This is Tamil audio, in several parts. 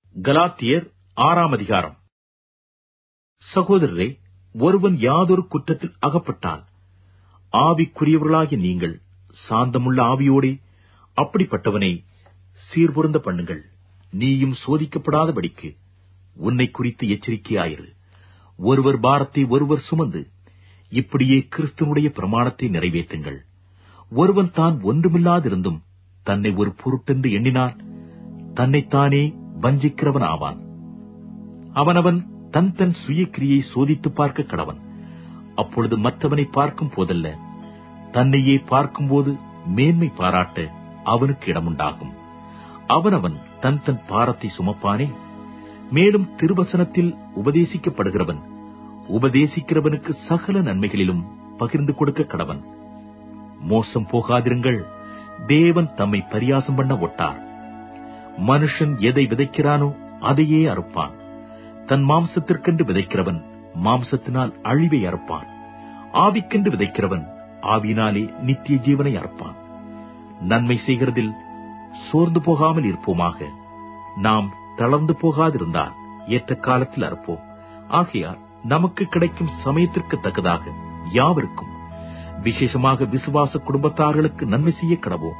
கலாத்தியர் ஆறாம் அதிகாரம் சகோதரரே ஒருவன் யாதொரு குற்றத்தில் அகப்பட்டால் ஆவிக்குரியவர்களாகிய நீங்கள் சாந்தமுள்ள ஆவியோடே அப்படிப்பட்டவனை சீர்பொருந்த பண்ணுங்கள் நீயும் சோதிக்கப்படாதபடிக்கு உன்னை குறித்து எச்சரிக்கையாயிரு ஒருவர் பாரத்தை ஒருவர் சுமந்து இப்படியே கிறிஸ்துவனுடைய பிரமாணத்தை நிறைவேற்றுங்கள் ஒருவன் தான் ஒன்றுமில்லாதிருந்தும் தன்னை ஒரு பொருட்டென்று எண்ணினால் தன்னைத்தானே வஞ்சிக்கிறவன் ஆவான் அவனவன் தன் தன் சுய கிரியை சோதித்துப் பார்க்க கடவன் அப்பொழுது மற்றவனை பார்க்கும் போதல்ல தன்னையே பார்க்கும்போது மேன்மை பாராட்ட அவனுக்கு இடமுண்டாகும் அவனவன் தன் தன் பாரத்தை சுமப்பானே மேலும் திருவசனத்தில் உபதேசிக்கப்படுகிறவன் உபதேசிக்கிறவனுக்கு சகல நன்மைகளிலும் பகிர்ந்து கொடுக்க கடவன் மோசம் போகாதிருங்கள் தேவன் தம்மை பரியாசம் பண்ண ஒட்டார் மனுஷன் எதை விதைக்கிறானோ அதையே அறுப்பான் தன் மாம்சத்திற்கென்று விதைக்கிறவன் மாம்சத்தினால் அழிவை அறுப்பான் ஆவிக்கென்று விதைக்கிறவன் ஆவியினாலே நித்திய ஜீவனை அறுப்பான் நன்மை செய்கிறதில் சோர்ந்து போகாமல் இருப்போமாக நாம் தளர்ந்து போகாதிருந்தால் ஏற்ற காலத்தில் அறுப்போம் ஆகையால் நமக்கு கிடைக்கும் சமயத்திற்கு தக்கதாக யாவருக்கும் விசேஷமாக விசுவாச குடும்பத்தார்களுக்கு நன்மை செய்ய கடவோம்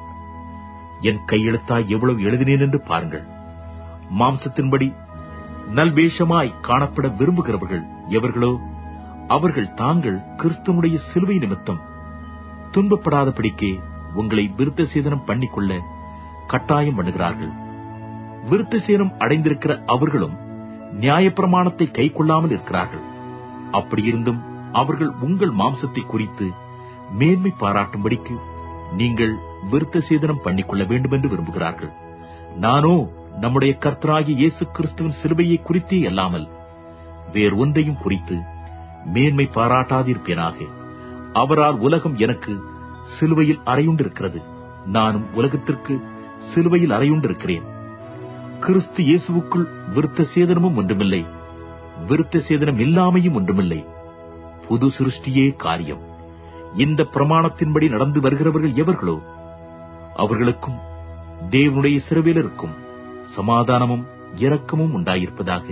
என் கையெழுத்தாய் எவ்வளவு எழுதினேன் என்று பாருங்கள் மாம்சத்தின்படி நல்வேஷமாய் காணப்பட விரும்புகிறவர்கள் எவர்களோ அவர்கள் தாங்கள் கிறிஸ்துவனுடைய சிலுவை நிமித்தம் துன்பப்படாதபடிக்கே உங்களை விருத்த சேதனம் பண்ணிக்கொள்ள கட்டாயம் பண்ணுகிறார்கள் விருத்த சேதனம் அடைந்திருக்கிற அவர்களும் நியாயப்பிரமாணத்தை கை கொள்ளாமல் இருக்கிறார்கள் அப்படியிருந்தும் அவர்கள் உங்கள் மாம்சத்தை குறித்து மேன்மை பாராட்டும்படிக்கு நீங்கள் விருத்த சேதனம் பண்ணிக்கொள்ள வேண்டும் என்று விரும்புகிறார்கள் நானோ நம்முடைய கர்த்தராகிய இயேசு கிறிஸ்துவின் சிலுவையை குறித்தே அல்லாமல் வேறு ஒன்றையும் குறித்து மேன்மை பாராட்டாதிருப்பேனாக அவரால் உலகம் எனக்கு சிலுவையில் அறையுண்டிருக்கிறது நானும் உலகத்திற்கு சிலுவையில் அறையுண்டிருக்கிறேன் கிறிஸ்து இயேசுவுக்குள் விருத்த சேதனமும் ஒன்றுமில்லை விருத்த சேதனம் இல்லாமையும் ஒன்றுமில்லை புது சிருஷ்டியே காரியம் இந்த பிரமாணத்தின்படி நடந்து வருகிறவர்கள் எவர்களோ அவர்களுக்கும் தேவனுடைய சிறுவேலருக்கும் சமாதானமும் இரக்கமும் உண்டாயிருப்பதாக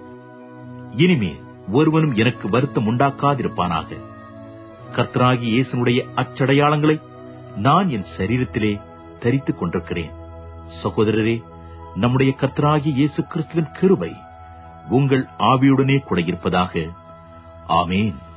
இனிமேல் ஒருவனும் எனக்கு வருத்தம் உண்டாக்காதிருப்பானாக கர்த்தராகி இயேசுனுடைய அச்சடையாளங்களை நான் என் சரீரத்திலே தரித்துக் கொண்டிருக்கிறேன் சகோதரரே நம்முடைய கர்த்தராகி இயேசு கிறிஸ்துவின் கிருபை உங்கள் ஆவியுடனே கூட இருப்பதாக ஆமேன்